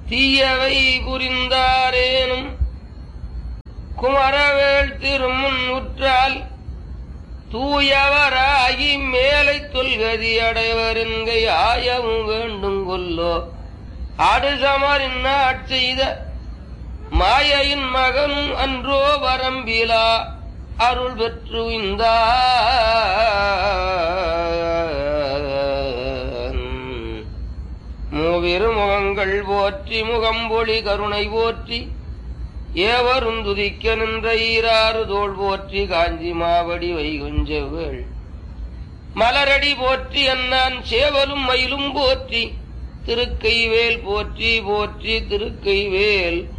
தீயவை புரிந்தாரேனும் குமரவேள் திருமுன் உற்றால் தூயவராகி மேலை தொல்கதி அடைவர் என்கை ஆயமும் வேண்டும் கொல்லோ அடுசமரின் செய்த மாயையின் மகனும் அன்றோ வரம்பிலா அருள் பெற்று இந்த மூவிரு முகங்கள் போற்றி முகம்பொழி கருணை போற்றி ஏவரும் துதிக்க நின்ற ஈராறு தோள் போற்றி காஞ்சி மாவடி வைகுஞ்செவ்வேள் மலரடி போற்றி அண்ணான் சேவலும் மயிலும் போற்றி திருக்கைவேல் போற்றி போற்றி திருக்கைவேல்